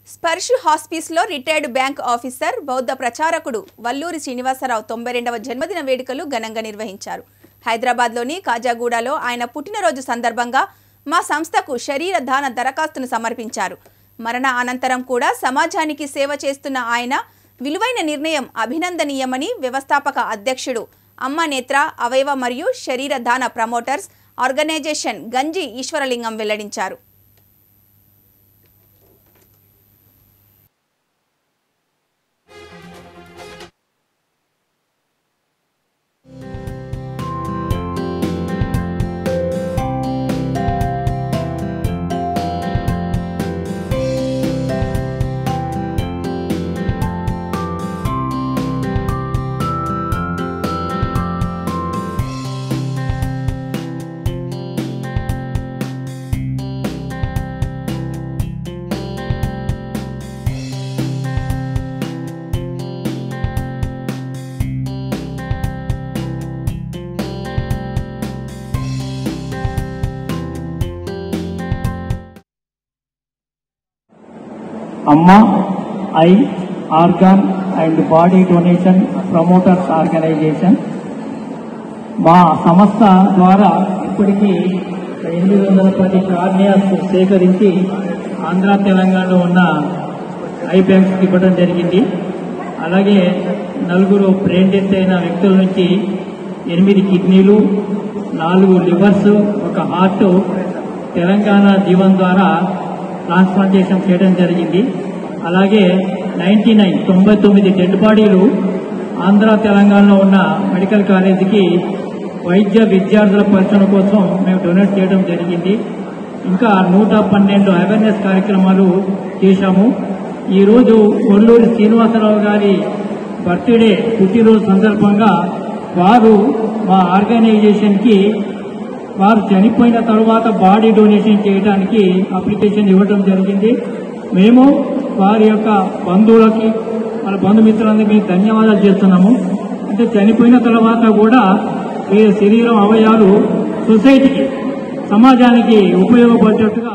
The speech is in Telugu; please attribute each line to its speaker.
Speaker 1: స్పర్శ్ హాస్పిస్లో రిటైర్డ్ బ్యాంక్ ఆఫీసర్ బౌద్ధ ప్రచారకుడు వల్లూరి శ్రీనివాసరావు తొంభై రెండవ జన్మదిన వేడుకలు ఘనంగా నిర్వహించారు హైదరాబాద్లోని కాజాగూడలో ఆయన పుట్టినరోజు సందర్భంగా మా సంస్థకు శరీర దాన దరఖాస్తును సమర్పించారు మరణ అనంతరం కూడా సమాజానికి సేవ చేస్తున్న ఆయన విలువైన నిర్ణయం అభినందనీయమని వ్యవస్థాపక అధ్యక్షుడు అమ్మ నేత్ర అవయవ మరియు శరీర దాన ప్రమోటర్స్ ఆర్గనైజేషన్ గంజి ఈశ్వరలింగం వెల్లడించారు
Speaker 2: Amma eye organ and body donation promoters organization మా సంస్థ ద్వారా ఇప్పటికీ ఎనిమిది వందల పది కార్నియాస్ సేకరించి ఆంధ్ర తెలంగాణలో ఉన్న ఐ బ్యాంక్స్కి ఇవ్వడం జరిగింది అలాగే నలుగురు బ్రెయిన్ డెత్ అయిన వ్యక్తుల నుంచి ఎనిమిది కిడ్నీలు నాలుగు లివర్స్ ఒక హార్ట్ తెలంగాణ జీవన్ ద్వారా ట్రాన్స్ప్లాంటేషన్ చేయడం జరిగింది అలాగే నైన్టీ నైన్ తొంభై తొమ్మిది డెడ్ బాడీలు ఆంధ్ర తెలంగాణలో ఉన్న మెడికల్ కాలేజీకి వైద్య విద్యార్థుల పరిచయం కోసం మేము డొనేట్ చేయడం జరిగింది ఇంకా నూట పన్నెండు అవేర్నెస్ కార్యక్రమాలు చేశాము ఈరోజు కొల్లూరి శ్రీనివాసరావు గారి బర్త్డే పుట్టినరోజు సందర్భంగా వారు మా ఆర్గనైజేషన్కి వారు చనిపోయిన తర్వాత బాడీ డొనేషన్ చేయడానికి అప్లికేషన్ ఇవ్వడం జరిగింది మేము వారి యొక్క బంధువులకి వాళ్ళ బంధుమిత్రులందరికీ ధన్యవాదాలు చేస్తున్నాము అంటే చనిపోయిన తర్వాత కూడా ఈ శరీరం అవయాలు సొసైటీకి సమాజానికి ఉపయోగపడేట్టుగా